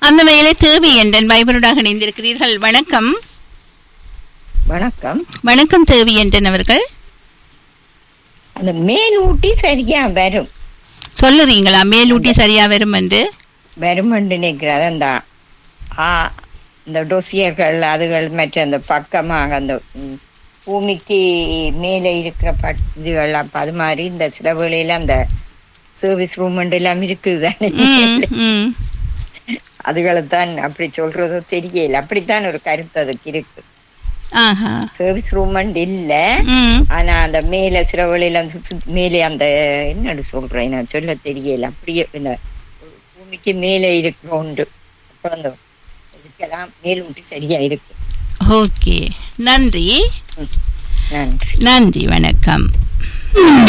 அந்த வேலை தேவை என்றன் வைபருடாக இணைந்திருக்கிறீர்கள் வணக்கம் வணக்கம் வணக்கம் தேவி என்றன் அவர்கள் அந்த மேல் ஊட்டி சரியா வரும் சொல்லுறீங்களா மேலூட்டி சரியா வரும் என்று வரும் நினைக்கிறது அந்த ஆ இந்த டொசியர்கள் அதுகள் மற்ற அந்த பக்கமாக அந்த ம், பூமிக்கு மேலே இருக்கிற பட் இதுகள் அப்ப அது மாதிரி இந்த சில வேளையில அந்த சர்வீஸ் ரூம் எல்லாம் இருக்குது தானே ம், ம். அதுகளை தான் அப்படி சொல்றதோ தெரியல அப்படித்தான் ஒரு கருத்து அதுக்கு இருக்கு ஆஹா சர்வீஸ் ரூம் இல்ல ம் ஆனா அந்த மேல சில வேளையில அந்த சுத்து- மேலே அந்த என்னன்னு சொல்றேன் நான் சொல்ல தெரியல அப்படியே இந்த பூமிக்கு மேலே இருக்கிற ஒன்று அப்ப அந்த இதுக்கெல்லாம் மேல் ஊட்டி சரியா இருக்கு ஓகே நன்றி நன்றி நன்றி வணக்கம்